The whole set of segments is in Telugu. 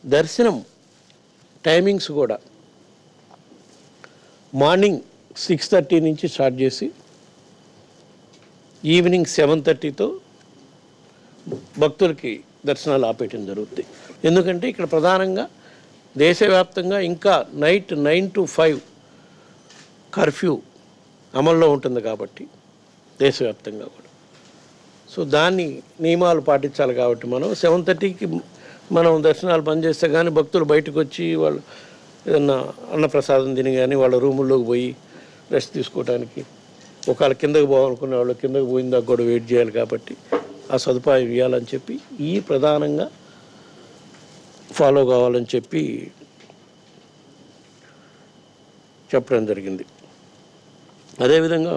దర్శనం టైమింగ్స్ కూడా మార్నింగ్ సిక్స్ థర్టీ నుంచి స్టార్ట్ చేసి ఈవినింగ్ సెవెన్ థర్టీతో భక్తులకి దర్శనాలు ఆపేయటం జరుగుతుంది ఎందుకంటే ఇక్కడ ప్రధానంగా దేశవ్యాప్తంగా ఇంకా night nine to five curfew అమల్లో ఉంటుంది కాబట్టి దేశవ్యాప్తంగా కూడా సో దాన్ని నియమాలు పాటించాలి కాబట్టి మనం సెవెన్ థర్టీకి మనం దర్శనాలు బంద్ చేస్తే కానీ భక్తులు బయటకు వచ్చి వాళ్ళు ఏదన్నా అన్నప్రసాదం తిని కానీ వాళ్ళ రూముల్లోకి పోయి రెస్ట్ తీసుకోవడానికి ఒకవేళ కిందకి పోవాలనుకునే వాళ్ళు కిందకి పోయిన దాకా కూడా వెయిట్ చేయాలి కాబట్టి ఆ సదుపాయం ఇవ్వాలని చెప్పి ఈ ప్రధానంగా ఫాలో కావాలని చెప్పి చెప్పడం జరిగింది అదేవిధంగా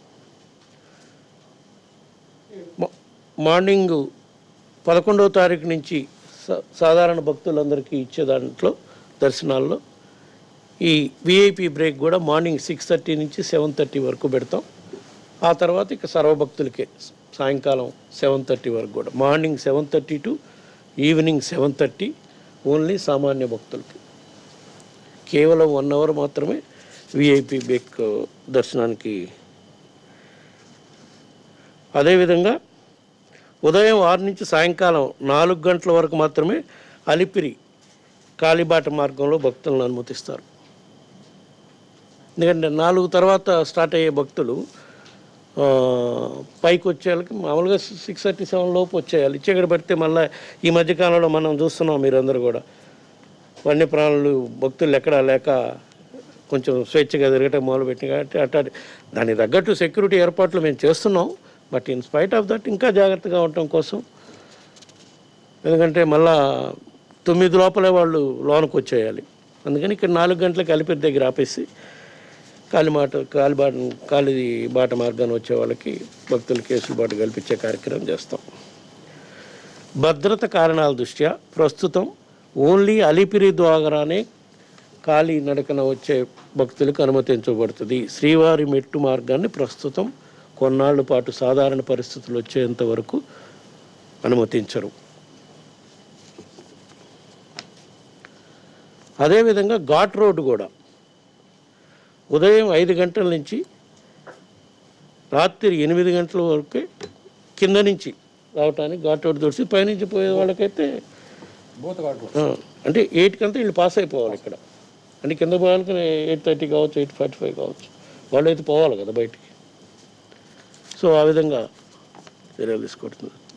మా- మార్నింగ్ పదకొండవ తారీఖు నుంచి సా- సాధారణ భక్తులందరికీ ఇచ్చే దాంట్లో దర్శనాల్లో ఈ విఐపి బ్రేక్ కూడా మార్నింగ్ సిక్స్ థర్టీ నుంచి సెవెన్ థర్టీ వరకు పెడతాం ఆ తర్వాత ఇక సర్వభక్తులకే సాయంకాలం సెవెన్ థర్టీ వరకు కూడా morning seven thirty to evening seven thirty only సామాన్య భక్తులకి కేవలం వన్ అవర్ మాత్రమే విఐపి బ్రేక్ దర్శనానికి అదేవిధంగా ఉదయం ఆరు నుంచి సాయంకాలం నాలుగు గంటల వరకు మాత్రమే అలిపిరి కాలిబాట మార్గంలో భక్తులను అనుమతిస్తారు ఎందుకంటే నాలుగు తర్వాత స్టార్ట్ అయ్యే భక్తులు ఆ, పైకి వచ్చేయాలకి మామూలుగా సిక్స్ థర్టీ సెవెన్ లోపు వచ్చేయాలి చీకటి పడితే మళ్ళీ ఈ మధ్యకాలంలో మనం చూస్తున్నాం మీరందరూ కూడా వన్యప్రాణులు భక్తులు ఎక్కడా లేక కొంచెం స్వేచ్ఛగా తిరగటం మొదలుపెట్టి కాబట్టి అట్లా దానికి తగ్గట్టు సెక్యూరిటీ ఏర్పాట్లు మేము చేస్తున్నాం but in spite of that ఇంకా జాగ్రత్తగా ఉండటం కోసం ఎందుకంటే మళ్ళా తొమ్మిది లోపలే వాళ్ళు లోనికి వచ్చేయాలి అందుకని ఇక్కడ నాలుగు గంటలకు అలిపిరి దగ్గర ఆపేసి కాలిమాట కాలిబాట కాలి బాట మార్గాన్ని వచ్చే వాళ్ళకి భక్తులు కేసులు బాటు కల్పించే కార్యక్రమం చేస్తాం భద్రత కారణాల దృష్ట్యా ప్రస్తుతం ఓన్లీ అలిపిరి ద్వారానే కాలి నడకన వచ్చే భక్తులకు అనుమతించబడుతుంది శ్రీవారి మెట్టు మార్గాన్ని ప్రస్తుతం కొన్నాళ్ల పాటు సాధారణ పరిస్థితులు వచ్చేంత వరకు అనుమతించరు అదేవిధంగా ఘాట్ రోడ్డు కూడా ఉదయం ఐదు గంటల నుంచి రాత్రి ఎనిమిది గంటల వరకు కింద నుంచి రావటానికి ఘాట్ రోడ్డు దొరికి పైనుంచి పోయే వాళ్ళకైతే ఆ, అంటే ఎయిట్కి అంతా వీళ్ళు పాస్ అయిపోవాలి ఇక్కడ అంటే కింద పోవాలకి ఎయిట్ థర్టీ కావచ్చు ఎయిట్ ఫార్టీ ఫైవ్ కావచ్చు వాళ్ళు అయితే పోవాలి కదా బయటికి సో ఆ విధంగా చర్యలు తీసుకుంటున్నారు